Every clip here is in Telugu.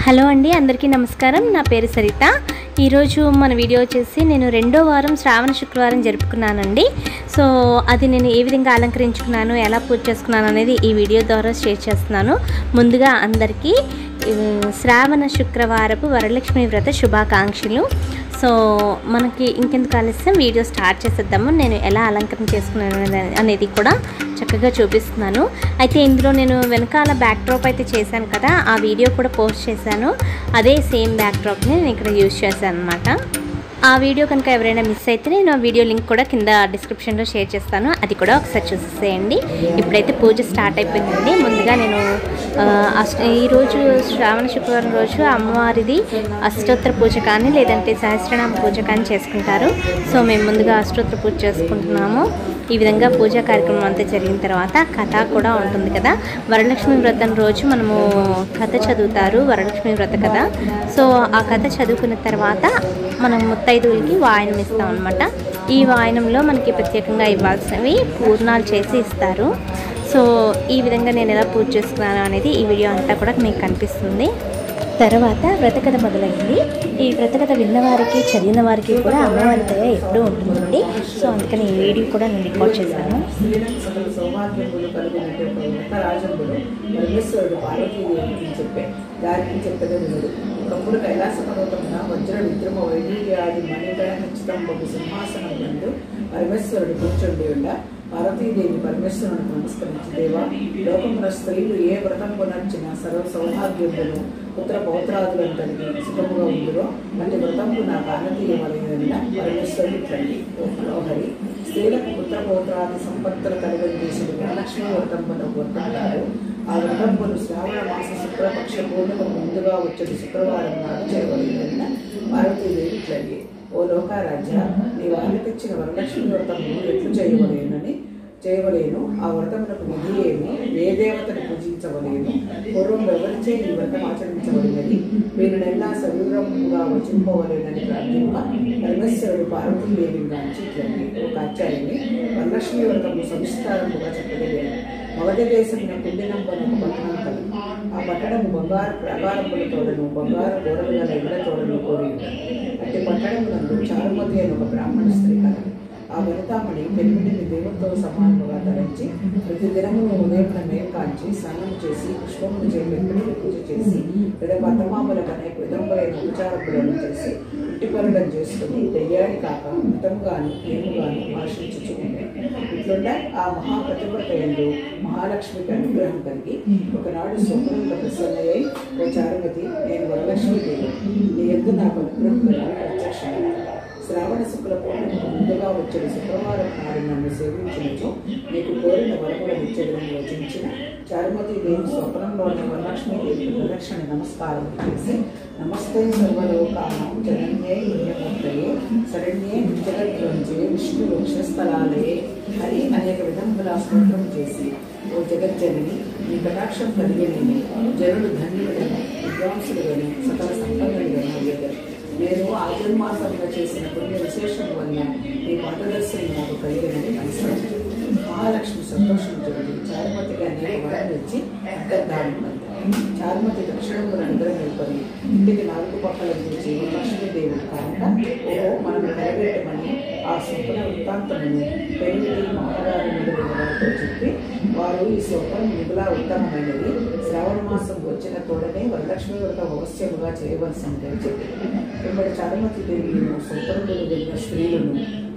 హలో అండి అందరికీ నమస్కారం నా పేరు సరిత ఈరోజు మన వీడియో వచ్చేసి నేను రెండో వారం శ్రావణ శుక్రవారం జరుపుకున్నానండి సో అది నేను ఏ విధంగా అలంకరించుకున్నాను ఎలా పూజ చేసుకున్నాను అనేది ఈ వీడియో ద్వారా షేర్ చేస్తున్నాను ముందుగా అందరికీ ఆ, శ్రావణ శుక్రవారపు వరలక్ష్మి వ్రత శుభాకాంక్షలు సో మనకి ఇంకెందుకు ఆలస్యం వీడియో స్టార్ట్ చేసేద్దాము నేను ఎలా అలంకరణ చేసుకున్నాను అనే- అనేది కూడా చక్కగా చూపిస్తున్నాను అయితే ఇందులో నేను వెనకాల బ్యాక్ డ్రాప్ అయితే చేశాను కదా ఆ వీడియో కూడా పోస్ట్ చేశాను అదే సేమ్ బ్యాక్ డ్రాప్ని నేను ఇక్కడ యూజ్ చేశాను అనమాట ఆ వీడియో కనుక ఎవరైనా మిస్ అయితే నేను ఆ వీడియో లింక్ కూడా కింద డిస్క్రిప్షన్లో షేర్ చేస్తాను అది కూడా ఒకసారి చూసేసేయండి ఇప్పుడైతే పూజ స్టార్ట్ అయిపోయిందండి ముందుగా నేను ఆ, అష్ట ఈరోజు శ్రావణ శుక్రవారం రోజు అమ్మవారిది అష్టోత్తర పూజ కానీ లేదంటే సహస్రనామ పూజ కానీ చేసుకుంటారు సో మేము ముందుగా అష్టోత్తర పూజ చేసుకుంటున్నాము ఈ విధంగా పూజా కార్యక్రమం అంతా జరిగిన తర్వాత కథ కూడా ఉంటుంది కదా వరలక్ష్మి వ్రతం రోజు మనము కథ చదువుతారు వరలక్ష్మి వ్రత కథ సో ఆ కథ చదువుకున్న తర్వాత మనం ముత్తైదువులకి వాయనం ఇస్తాం అనమాట ఈ వాయనంలో మనకి ప్రత్యేకంగా ఇవ్వాల్సినవి పూర్ణాలు చేసి ఇస్తారు సో ఈ విధంగా నేను ఎలా పూజ చేసుకున్నాను అనేది ఈ వీడియో అంతా కూడా మీకు కనిపిస్తుంది తర్వాత వ్రతకథ మొదలైంది ఈ వ్రతకథ విన్నవారికి చదివిన వారికి కూడా అమ్మవారి దయ ఎప్పుడూ ఉంటుందండి సో అందుకని ఈ వీడియో కూడా నేను రికార్డ్ చేశాను స్త్రీలకు సకల సౌభాగ్యములు కలిగినటువంటి వ్రతరాజములు పరమేశ్వరుడు పార్వతీదేవికి చెప్పే దానికి చెప్పేది వినుడు ఒకప్పుడు కైలాస పర్వతమున వజ్ర విద్రుమ వైద్యుడి మణిగణ ఖచ్చితంబకు సింహాసనం నందు పరమేశ్వరుడు కూర్చుండి ఉండ పార్వతీదేవి పరమేశ్వరుని నమస్కరించి దేవా లోకమున స్త్రీలు ఏ వ్రతం కొనర్చిన సర్వ సౌభాగ్యములను పుత్ర పౌత్రాదులను కలిగి సుఖముగా ఉందిరో అట్టి వ్రతంకు నా కానతీయమలైన పరమేశ్వరుడు తల్లి ఓ హరి స్త్రీలకు పుత్ర పౌత్రాది సంపత్తులు కలిగని చేసిన వరలక్ష్మి వ్రతంబను వర్తంటారు ఆ వ్రతంబను శ్రావణ మాస శుక్లపక్ష పూర్ణిమ ముందుగా వచ్చేది శుక్రవారం నాడు చేయవలసిన పార్వతీదేవి తల్లి ఓ లోకారాజ్య నీ వారికి ఇచ్చిన వరలక్ష్మి వ్రతమును ఎట్లు చేయవలేనని చేయవలేను ఆ వ్రతమునకు విధి ఏమి ఏ దేవతను పూజించవలేను పూర్వం ఎవరిచే ఈ వ్రతం ఆచరించబడినది వీరినెల్లా సవివరంగా వచింపవలేనని ప్రార్థింప పరమేశ్వరుడు పార్వతీదేవిని గాంచి ఇట్లండి ఒక ఆచార్యని వరలక్ష్మి వ్రతము సంస్కారముగా చెప్పలేదు మగధ దేశమున కుండినంబన ఒక పట్టణం కలదు ఆ పట్టణము బంగారు ప్రాకారములతోడను బంగారు గోడలు గల ఇళ్లతోడను కోరి ఉన్నది. అట్టి పట్టణమునందు చారుమతి అని ఒక బ్రాహ్మణ స్త్రీ కలదు ఆ వనితామణి పెరిమిటిని దేవుడితో సమానముగా తలంచి ప్రతి దినము ఉదయం మేలు కాంచి స్నానం చేసి పుష్పములు చేపెట్టి పూజ చేసి వివిధ పట్టమాములకు అనేక విధములైన ఉపచారములను చేసి పుట్టిపరులను చేసుకుని దెయ్యాన్ని కాక మితంగాను ఏముగాను ఆశించుచుకుంది ఇట్లుండ ఆ మహాప్రతివ్రత ఎందు మహాలక్ష్మికి అనుగ్రహం కలిగి ఒకనాడు స్వప్నంలో ప్రసన్నయ్యి ఓ చారుమతి నేను వరలక్ష్మీదేవి నీ ఎందు నాకు అనుగ్రహం కలిగి ప్రత్యక్షమైంది శ్రావణ శుక్ల పూర్ణిమకు ముందుగా వచ్చిన శుక్రవారం నాడు నన్ను సేవించినచో నీకు కోరిన వరములను ఇచ్చేదని వచించిన చారుమతి దేవి స్వప్నంలోని వరలక్ష్మీదేవి ప్రదక్షిణ నమస్కారం చేసి నమస్తే సర్వలోకానం జనన్యే పుణ్యమూర్తయే శరణ్యే జగద్వంజే విష్ణు వృక్షస్థలాలయే హరి అనేక విధముల స్తోత్రం చేసి ఓ జగజ్జనని నీ కటాక్షం కలిగినని జనులు ధన్యులను విద్వాంసులుగాను సకల సంపన్నులుగాను అయ్యారు నేను ఆజన్మాసంగా చేసిన పుణ్య విశేషం వల్ల నీ పాదదర్శనం నాకు కలిగినని నమస్కరించాను మహాలక్ష్మి సంతోషించుకుని చారుమతికి అనేక వరం ఇచ్చి అంతర్ధానం చారుమతి దక్షిణములు అందరం నిలబడి ఇంటికి నాలుగు పక్కల నుంచి లక్ష్మీదేవి కనుక ఓహో మనం నిలబెట్టమని ఆ స్వప్న వృత్తాంతమును పెరిగి మహారాజు మొదలైన వారితో చెప్పి వారు ఈ స్వప్నం మిగులా ఉత్తమమైనది శ్రావణ మాసం వచ్చిన తోడనే వరలక్ష్మి వ్రతం అవశ్యముగా చేయవలసిందని చెప్పి ఇప్పటి చారుమతి దేవిను స్వప్నములు వెళ్ళిన స్త్రీలను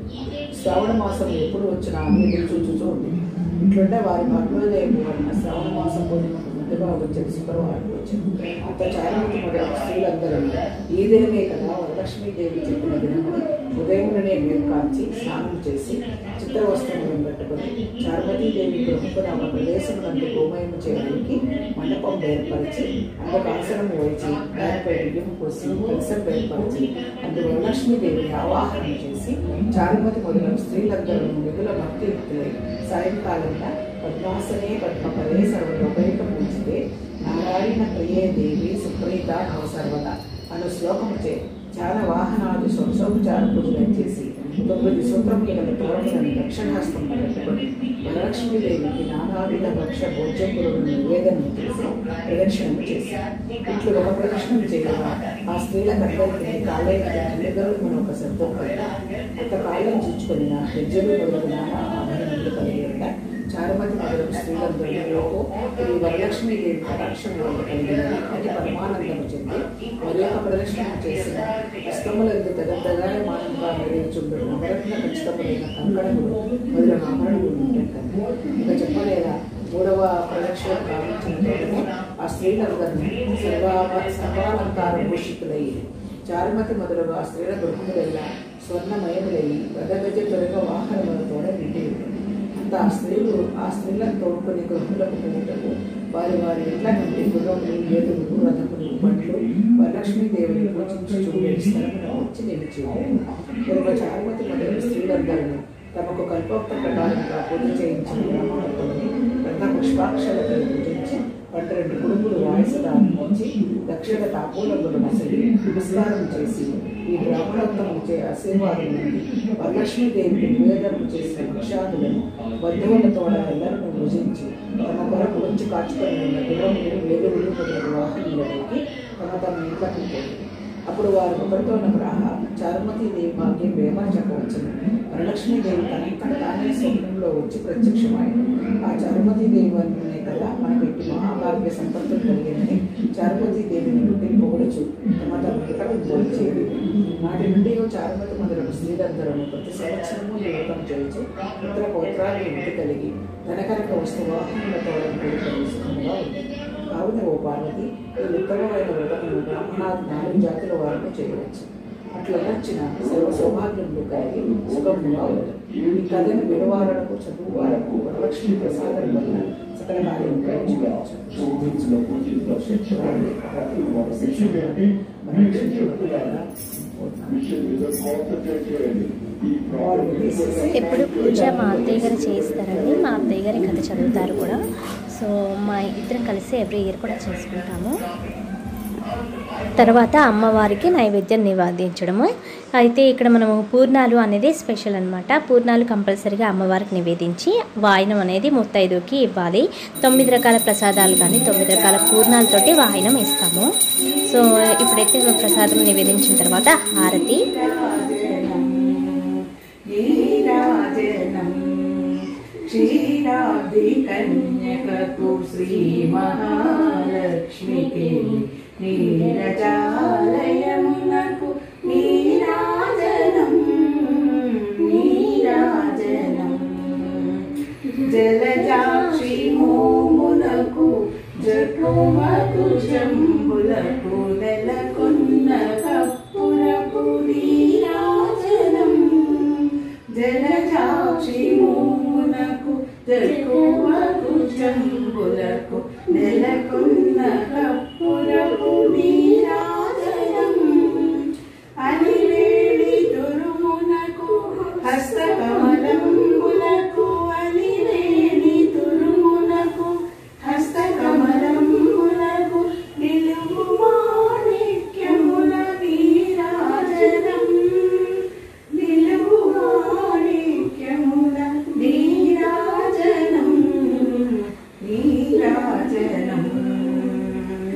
శ్రావణ మాసం ఎప్పుడు వచ్చినా అన్ని ఎదురు చూచుతూ ఉంది ఇట్లుంటే వారి భగవదేవి వలన శ్రావణ మాసం పూర్ణిమకు ముందుగా వచ్చేది శుక్రవారం వచ్చింది అంత చారుమతి మొదలైన స్త్రీలందరూ ఈ దినమే కదా వరలక్ష్మీదేవి చెప్పిన దినమని ఉదయంలోనే మీరు కాల్చి స్నానం చేసి చిత్ర వస్త్రములను కట్టుకొని చారుమతీదేవి ప్రముఖుల ఒక ప్రదేశం నందు గోమయం చేయడానికి మండపం ఏర్పరిచి అందుకు ఆసనం వేచి దానిపై బియ్యం పోసి కలసం ఏర్పరిచి అందులో వరలక్ష్మీదేవిని ఆవాహనం చేసి చారుమతి మొదలైన స్త్రీలందరూ మిగుల భక్తియుక్తులై సాయంకాలంగా పద్మాసనే పద్మపదే సర్వలోకైకం ఉంచితే నారాయణ ప్రియే దేవి సుప్రీత భవ సర్వదా అను శ్లోకముచే చాలా వాహనాలు శోభోపచార పూజలు చేసి తొమ్మిది సూత్రములు గల తోరణులను దక్షిణహస్తం పెట్టుకొని వరలక్ష్మీదేవికి నానావిధ భక్ష భోజ్యపురులను నివేదనం చేసి ప్రదక్షిణము చేశారు ఇట్లు ఒక ప్రదక్షిణం చేయగా ఆ స్త్రీలందరికీ కాలేజీ అందరూ మనం ఒక శబ్దం కొత్త కాలం చూచుకొని హెజ్జలు మొదలగు నానా ఆభరణములు కలిగి ఉండ చారుమతి మొదలగు స్త్రీలందరిలో ఇది వరలక్ష్మీదేవి కటాక్షం వల్ల కలిగినది అని పరమానందము చెంది మరి ఒక ప్రదక్షిణం చేసిన హస్తములందు తగద్దగానే మానంగా మెరుగుచుండు నవరత్న ఖచ్చితమైన కంకణములు మొదలగు ఆభరణములు ఉంటాయి ఇక చెప్పలేదా మూడవ ప్రదక్షిణ ప్రారంభించిన తోటనే ఆ స్త్రీలందరినీ సర్వాభ సర్వాలంకార భూషితులయ్యి చారుమతి మొదలుగా ఆ స్త్రీల గృహములెల్లా స్వర్ణమయములయ్యి గజగజ త్వరగ వాహనములతోడ నిండి ఉంటుంది అంత ఆ స్త్రీలు ఆ స్త్రీలను తోడుకొని గృహములకు పోవుటకు వారి వారి ఇంట్ల నుండి గుర్రములు ఏదులు రథములు బండ్లు వరలక్ష్మీదేవిని పూజించుచు స్థలమున వచ్చి నిలిచి కనుక చారుమతి మొదలైన స్త్రీలందరూ తమకు కల్పోక్త ప్రకారంగా పూజ చేయించిన బ్రాహ్మణులతోని పెద్ద పుష్పాక్షలతో పూజించి పన్నెండు కుడుములు వాయసదానికి దక్షిణ తాపూలములు మసలి నమస్కారం చేసి ఈ బ్రాహ్మణోత్తము చే ఆశీర్వాదం నుండి వరలక్ష్మీదేవికి నివేదనం చేసిన వృక్షాదులను బంధువులతో ಎಲ್ಲರನ್ನು భుజించి తమ కొరకు వచ్చి కాచుకొని ఉన్న గుర్రములు వేలుగులు మొదలగు వాహనములకి తమ తమ ఇంట్లకు పోయి అప్పుడు వారు ఒకరితో రాహ చారుమతి దేవి భాగ్యం వేమని చెప్పవచ్చును వరలక్ష్మీదేవి తనంతట తానే స్వప్నంలో వచ్చి ప్రత్యక్షమైంది ఆ చారుమతి దేవి అనే కదా మనకు ఇటు మహాభాగ్య సంపత్తులు కలిగినని చారుమతి దేవిని నుండి పొగడుచు తమ తమ ఇతరు పోల్చేది నాటి నుండి చారుమతి మొదలగు స్త్రీలందరూ ప్రతి సంవత్సరము నియోగం చేయించి పుత్ర పౌత్రాలు ఇంటి కలిగి ధనకరక వస్తు వాహనములతో కూడుకొని సుఖముగా ఉంది కావున ఓ పార్వతి ఈ ఉత్తమమైన వ్రతమును బ్రాహ్మణాది నాలుగు జాతుల వారిని చేయవచ్చు అట్లా నచ్చిన సర్వ సౌభాగ్యములు కలిగి సుఖముగా ఉంది ఈ కథను వినవారకు చదువు వారకు వరలక్ష్మి ప్రసాదం వల్ల సకల కార్యం ఎప్పుడు పూజ మా అత్తయ్య గారు చేయిస్తారండి మా అత్తయ్య గారి కథ చదువుతారు కూడా సో మా ఇద్దరం కలిసి ఎవ్రీ ఇయర్ కూడా చేసుకుంటాము తర్వాత అమ్మవారికి నైవేద్యం నివేదించడము అయితే ఇక్కడ మనము పూర్ణాలు అనేది స్పెషల్ అనమాట పూర్ణాలు కంపల్సరీగా అమ్మవారికి నివేదించి వాయనం అనేది ముత్తైదుకి ఇవ్వాలి తొమ్మిది రకాల ప్రసాదాలు కానీ తొమ్మిది రకాల పూర్ణాలతోటి వాయనం ఇస్తాము సో ఇప్పుడైతే ప్రసాదం నివేదించిన తర్వాత హారతి నీరాజనం క్షీరాబ్ది కన్యకకు శ్రీ మహాలక్ష్మికి నీరజాలయమునకు నీరాజనం నీరాజనం జలజాక్షి మోమునకు జటుమకు జంబులకు నెలకొన్న కప్పురకు నీరాజనం జలజాక్షి మోమునకు జటుమకు జంబులకు నెలకొన్న కప్పురకు నీరాజనం అలివేడి తురుమునకు హస్తకమలంబులకు అలివేడి తురుమునకు హస్తకమలంబులకు నిలువు మాణిక్యముల నీరాజనం నిలువు మాణిక్యముల నీరాజనం నీరాజనం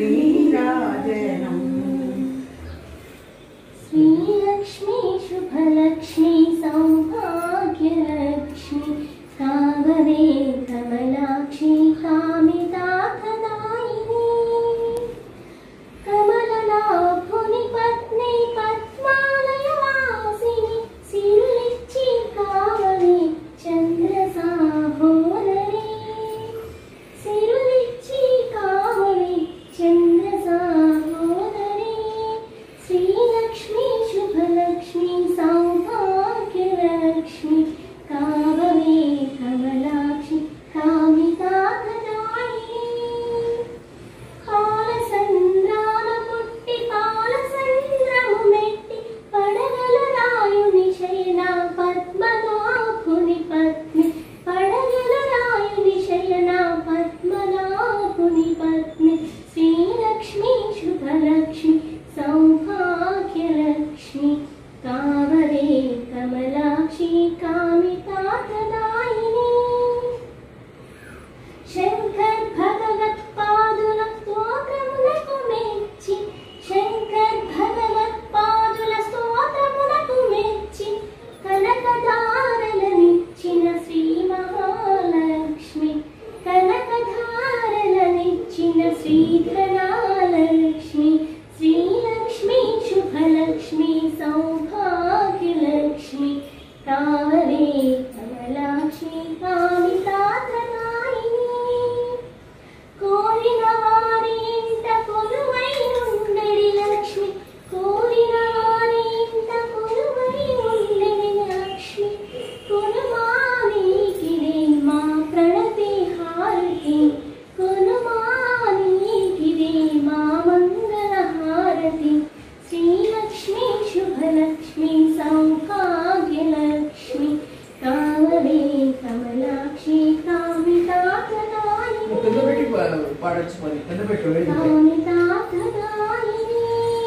శ్రీధరాలక్ష్మి శ్రీలక్ష్మి శుభలక్ష్మి సౌభాగ్యలక్ష్మి కావలే కమలాక్షి కామితాధనాయిని కోరిన వారి ఇంట కొలువై ఉండడి లక్ష్మి కోరిన వారి ఇంట కొలువై ఉండడి లక్ష్మి కొనుమానీకిదే మా ప్రణతి హారతి కొనుమానీకిదే మా మంగళ హారతి శ్రీలక్ష్మి శుభలక్ష్మి సౌభాగ్యలక్ష్మి కావలే కమలాక్షి కామితాతనాయిని కింద పెట్టి పా- పాడొచ్చు మరి కింద పెట్టి వెళ్ళిపోయి కామితాతనాయిని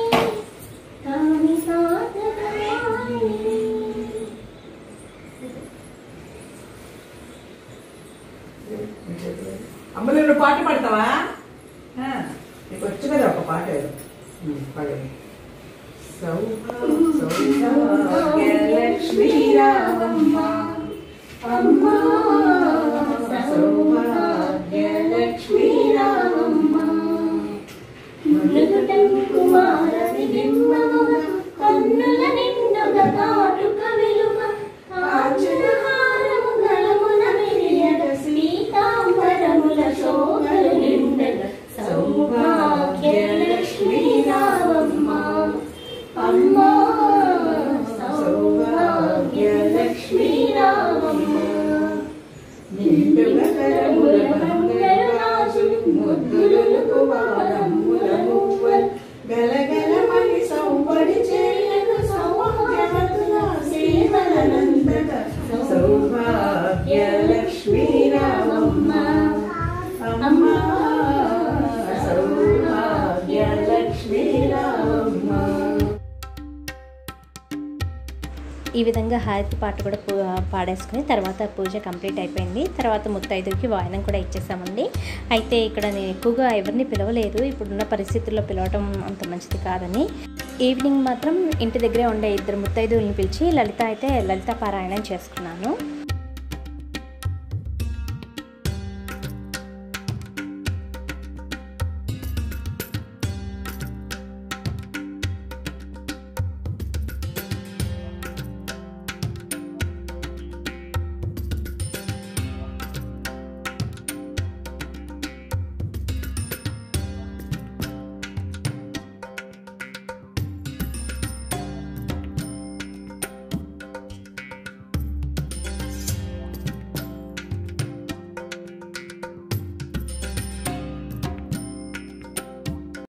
కామితాతనాయిని అమ్మ నువ్వు పాట పాడతావా ఆ, నీకు వచ్చు కదా ఒక పాట ఏదో. ఉమ్, పాడండి సౌభాగ్యలక్ష్మీ రామమ్మ అమ్మ సౌభాగ్యలక్ష్మీ రామమ్మ మృదుటం కుమారని బింబముగ కన్నుల నిండుగ కాటుక వెలుగ ఆచరహారము గళమున మెరియగ సీతాంబరముల శోభలు నిండగ సౌభాగ్యలక్ష్మీ రావమ్మ అమ్మ సౌభాగ్యలక్ష్మీ రావమ్మ నిండుగా కరముల బంగారు రాజులు ముద్దులు కుమారముల మువ్వలు గలగలమని సౌబడి చేయను సౌభాగ్యవతుల సేవలనందక సౌభాగ్యలక్ష్మీ రామమ్మ అమ్మ సౌభాగ్యలక్ష్మీ రామమ్మ ఈ విధంగా హారతి పాట కూడా పూ- పాడేసుకుని తర్వాత పూజ కంప్లీట్ అయిపోయింది తర్వాత ముత్తైదుకి వాయనం కూడా ఇచ్చేసామండి అయితే ఇక్కడ నేను ఎక్కువగా ఎవరిని పిలవలేదు ఇప్పుడున్న పరిస్థితుల్లో పిలవటం అంత మంచిది కాదని ఈవినింగ్ మాత్రం ఇంటి దగ్గరే ఉండే ఇద్దరు ముత్తైదువులను పిలిచి లలిత అయితే లలిత పారాయణం చేసుకున్నాను